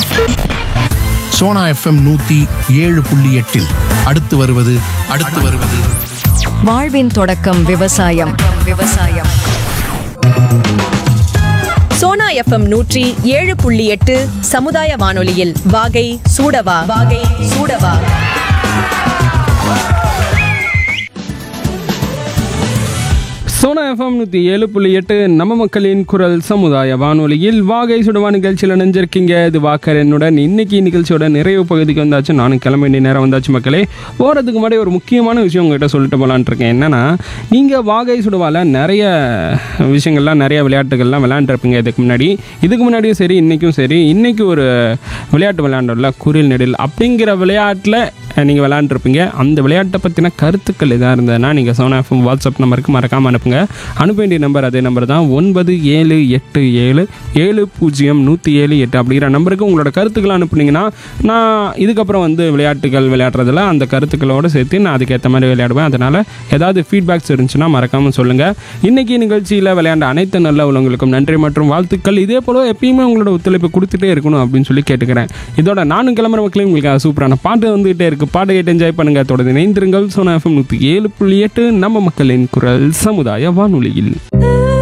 Sona FM நூத்தி ஏழு புள்ளி எட்டில் அடுத்து வருவது அடுத்து வருவது வாழ்வின் தொடக்கம் விவசாயம் விவசாயம் சோனா எஃப்எம் நூற்றி ஏழு புள்ளி எட்டு சமுதாய வானொலியில் வாகை சூடவா வாகை சூடவா சோனா எஃப்எம் நூற்றி ஏழு புள்ளி எட்டு நம்ம மக்களின் குரல் சமுதாய வானொலியில் வாகை சுடுவா நிகழ்ச்சியில் நினைஞ்சிருக்கீங்க இது வாக்கர் என்னுடன் இன்னைக்கு நிகழ்ச்சியோட நிறைவு பகுதிக்கு வந்தாச்சு நானும் கிளம்ப வேண்டிய நேரம் வந்தாச்சு மக்களே போகிறதுக்கு முன்னாடி ஒரு முக்கியமான விஷயம் உங்ககிட்ட சொல்லிட்டு போகலான் இருக்கேன் என்னன்னா நீங்கள் வாகை சுடுவால நிறைய விஷயங்கள்லாம் நிறைய விளையாட்டுகள்லாம் விளையாண்டுருப்பீங்க இதுக்கு முன்னாடி இதுக்கு முன்னாடியும் சரி இன்றைக்கும் சரி இன்றைக்கி ஒரு விளையாட்டு விளையாண்டோம்ல குரில் நெடில் அப்படிங்கிற விளையாட்டில் நீங்கள் விளையாண்டுருப்பீங்க அந்த விளையாட்டை பற்றின கருத்துக்கள் எதாக இருந்ததுன்னா நீங்கள் சோனா எஃப்எம் வாட்ஸ்அப் நம்பருக்கு மறக்காமல் அனுப்புங்க அனுப்ப வேண்டிய நம்பர் அதே நம்பர் தான் ஒன்பது ஏழு எட்டு ஏழு ஏழு பூஜ்ஜியம் நூற்றி ஏழு எட்டு அப்படிங்கிற நம்பருக்கு உங்களோட கருத்துக்களை அனுப்புனீங்கன்னா நான் இதுக்கப்புறம் வந்து விளையாட்டுகள் விளையாடுறதுல அந்த கருத்துக்களோடு சேர்த்து நான் அதுக்கேற்ற மாதிரி விளையாடுவேன் அதனால் ஏதாவது ஃபீட்பேக்ஸ் இருந்துச்சுன்னா மறக்காமல் சொல்லுங்கள் இன்றைக்கி நிகழ்ச்சியில் விளையாண்ட அனைத்து நல்ல உள்ளவங்களுக்கும் நன்றி மற்றும் வாழ்த்துக்கள் இதே போல் எப்பயுமே உங்களோட ஒத்துழைப்பு கொடுத்துட்டே இருக்கணும் அப்படின்னு சொல்லி கேட்டுக்கிறேன் இதோட நானும் கிளம்புற மக்களையும் உங்களுக்கு சூப்பரான பாட்டு வந்துகிட்டே இருக்குது பாட்டு கேட்டு என்ஜாய் பண்ணுங்கள் தொடர்ந்து இணைந்திருங்கள் சோனா எஃப்எம் நூற்றி ஏழு புள்ளி எட்டு நம்ம மக்களின் குரல் சமுதாய வானொலியில்